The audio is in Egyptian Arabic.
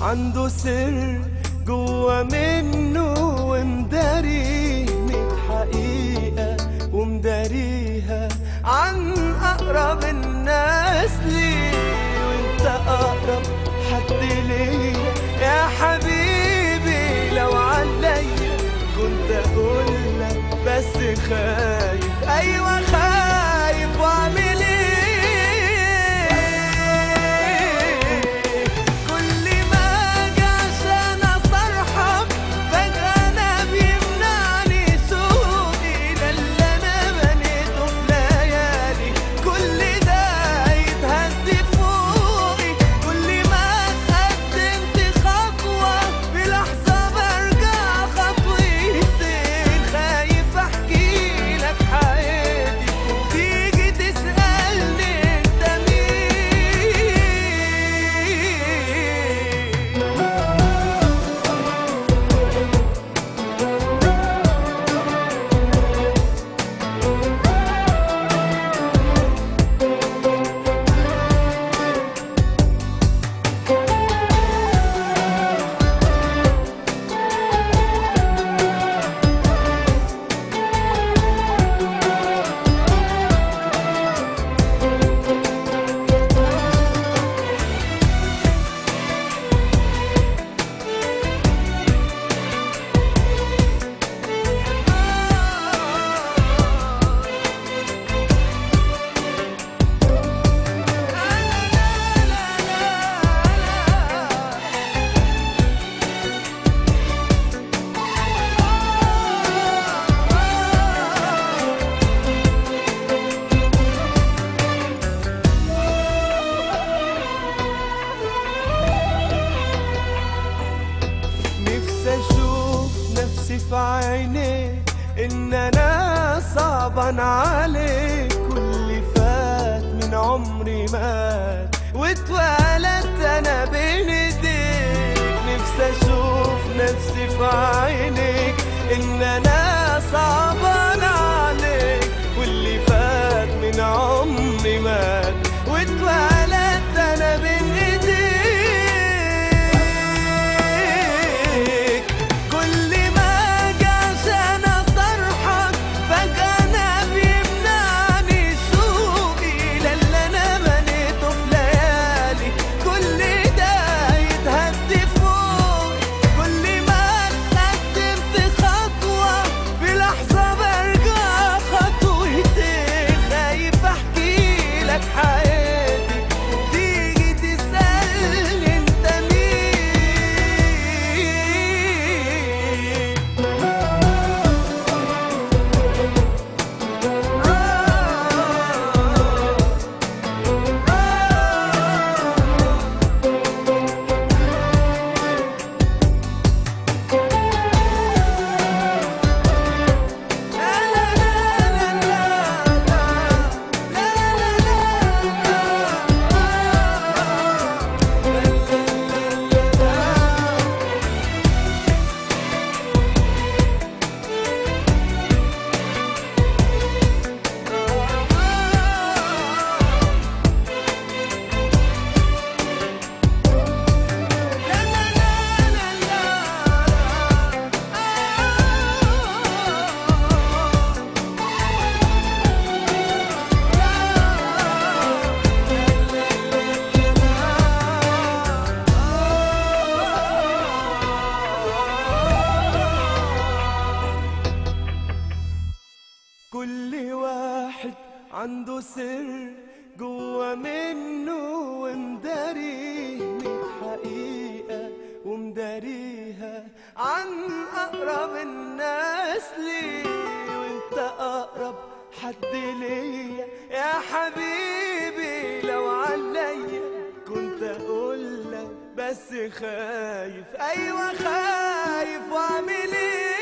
عنده سر جوا منه ومداريه ميت حقيقة ومداريها عن أقرب الناس ليه وانت أقرب حد ليا يا حبيبي لو عليا كنت أقولك بس خايف أيوة خايف وأعمل إيه كل ما أجي عشان أصرحك فجأة أنا بيمنعني سوقي ده اللي أنا بنيته في ليالي كل ده يتهدي فوقي كل ما اتقدمت خطوة في لحظة برجع خطوتين خايف أحكي لك حياتي تيجي تسألني أنت مين نفسي اشوف نفسي في عينيك ان انا صعبان عليك كل فات من عمري مات واتولدت انا بين ايديك نفسي اشوف نفسي في عينيك ان انا صعبان عليك واللي فات من عمري مات واتولدت انا بين ايديك كل ما اجي عشان اصرحك فجأة انا بيمنعني سوقي لا اللي انا بنيته في ليالي كل ده يتهدي فوقي كل ما اتقدمت خطوة في لحظة برجع خطوتين خايف احكي لك حياتي تيجي تسألني انت مين كل واحد عنده سر جوا منه ومداريه ميت حقيقة ومداريها عن أقرب الناس ليه وانت أقرب حد ليا يا حبيبي لو عليا كنت أقولك بس خايف أيوة خايف وأعمل إيه